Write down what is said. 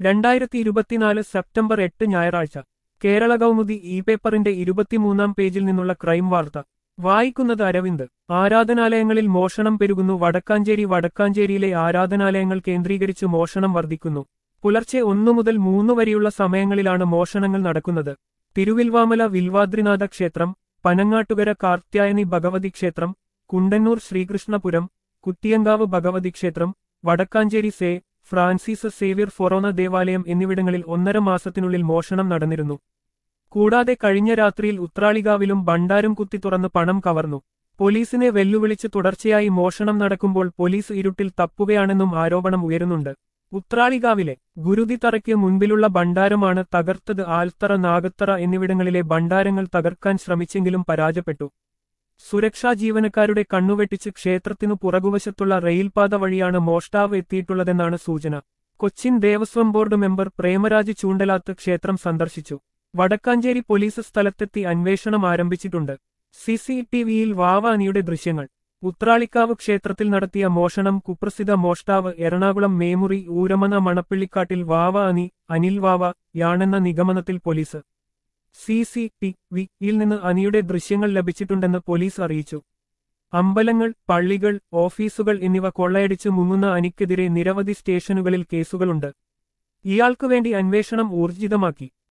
രണ്ടായിരത്തി ഇരുപത്തിനാല് സെപ്റ്റംബർ എട്ട് ഞായറാഴ്ച കേരള കൗമുദി ഇ പേപ്പറിന്റെ ഇരുപത്തിമൂന്നാം പേജിൽ നിന്നുള്ള ക്രൈം വാർത്ത വായിക്കുന്നത് അരവിന്ദ് ആരാധനാലയങ്ങളിൽ മോഷണം പെരുകുന്നു വടക്കാഞ്ചേരി വടക്കാഞ്ചേരിയിലെ ആരാധനാലയങ്ങൾ കേന്ദ്രീകരിച്ച് മോഷണം വർദ്ധിക്കുന്നു പുലർച്ചെ ഒന്നു മുതൽ മൂന്ന് വരെയുള്ള സമയങ്ങളിലാണ് മോഷണങ്ങൾ നടക്കുന്നത് തിരുവിൽവാമല വിൽവാദ്രിനാഥ ക്ഷേത്രം പനങ്ങാട്ടുകര കാർത്യായനി ഭഗവതി ക്ഷേത്രം കുണ്ടന്നൂർ ശ്രീകൃഷ്ണപുരം കുത്തിയങ്കാവ് ഭഗവതി ക്ഷേത്രം വടക്കാഞ്ചേരി സേ ഫ്രാൻസിസ് സേവ്യർ ഫൊറോന ദേവാലയം എന്നിവിടങ്ങളിൽ ഒന്നര മാസത്തിനുള്ളിൽ മോഷണം നടന്നിരുന്നു കൂടാതെ കഴിഞ്ഞ രാത്രിയിൽ ഉത്രാളികാവിലും ഭണ്ഡാരം കുത്തി തുറന്ന് പണം കവർന്നു പോലീസിനെ വെല്ലുവിളിച്ച് തുടർച്ചയായി മോഷണം നടക്കുമ്പോൾ പോലീസ് ഇരുട്ടിൽ തപ്പുകയാണെന്നും ആരോപണം ഉയരുന്നുണ്ട് ഉത്രാളികാവിലെ ഗുരുതിത്തറയ്ക്ക് മുൻപിലുള്ള ഭണ്ഡാരമാണ് തകർത്തത് ആൽത്തറ നാഗത്തറ എന്നിവിടങ്ങളിലെ ഭണ്ഡാരങ്ങൾ തകർക്കാൻ ശ്രമിച്ചെങ്കിലും പരാജയപ്പെട്ടു സുരക്ഷാ ജീവനക്കാരുടെ കണ്ണുവെട്ടിച്ച് ക്ഷേത്രത്തിനു പുറകുവശത്തുള്ള റെയിൽപാത വഴിയാണ് മോഷ്ടാവ് എത്തിയിട്ടുള്ളതെന്നാണ് സൂചന കൊച്ചിൻ ദേവസ്വം ബോർഡ് മെമ്പർ പ്രേമരാജ് ചൂണ്ടലാത്ത് ക്ഷേത്രം സന്ദർശിച്ചു വടക്കാഞ്ചേരി പോലീസ് സ്ഥലത്തെത്തി അന്വേഷണം ആരംഭിച്ചിട്ടുണ്ട് സിസിടിവിയിൽ വാവാനിയുടെ ദൃശ്യങ്ങൾ ഉത്രാളിക്കാവ് ക്ഷേത്രത്തിൽ നടത്തിയ മോഷണം കുപ്രസിദ്ധ മോഷ്ടാവ് എറണാകുളം മേമുറി ഊരമന മണപ്പിള്ളിക്കാട്ടിൽ വാവ അനി അനിൽ വാവ യാണെന്ന നിഗമനത്തിൽ പോലീസ് സി സി ടി വിയിൽ നിന്ന് അനിയുടെ ദൃശ്യങ്ങൾ ലഭിച്ചിട്ടുണ്ടെന്ന് പോലീസ് അറിയിച്ചു അമ്പലങ്ങൾ പള്ളികൾ ഓഫീസുകൾ എന്നിവ കൊള്ളയടിച്ച് മുങ്ങുന്ന അനിക്കെതിരെ നിരവധി സ്റ്റേഷനുകളിൽ കേസുകളുണ്ട് ഇയാൾക്കുവേണ്ടി അന്വേഷണം ഊർജിതമാക്കി